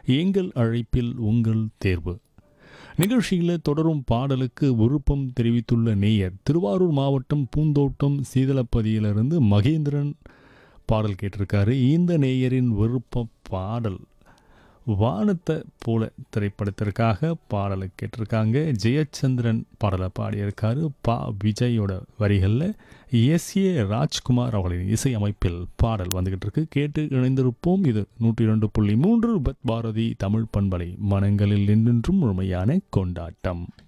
எங்கள் அழைப்பில் உங்கள் தேர்வு நிகழ்ச்சியில் தொடரும் பாடலுக்கு விருப்பம் தெரிவித்துள்ள நேயர் திருவாரூர் மாவட்டம் பூந்தோட்டம் சீதளப்பதியிலிருந்து மகேந்திரன் பாடல் கேட்டிருக்காரு இந்த நேயரின் விருப்ப பாடல் வானத்தை போல திரைப்படத்திற்காக பாடலை கேட்டிருக்காங்க ஜெயச்சந்திரன் பாடலை பாடியிருக்காரு பா விஜயோட வரிகளில் எஸ் ஏ ராஜ்குமார் அவர்களின் இசையமைப்பில் பாடல் வந்துகிட்டு இருக்கு கேட்டு இணைந்திருப்போம் இது நூற்றி இரண்டு புள்ளி மூன்று பத் பாரதி தமிழ் பண்பலை மனங்களில் நின்றும் முழுமையான கொண்டாட்டம்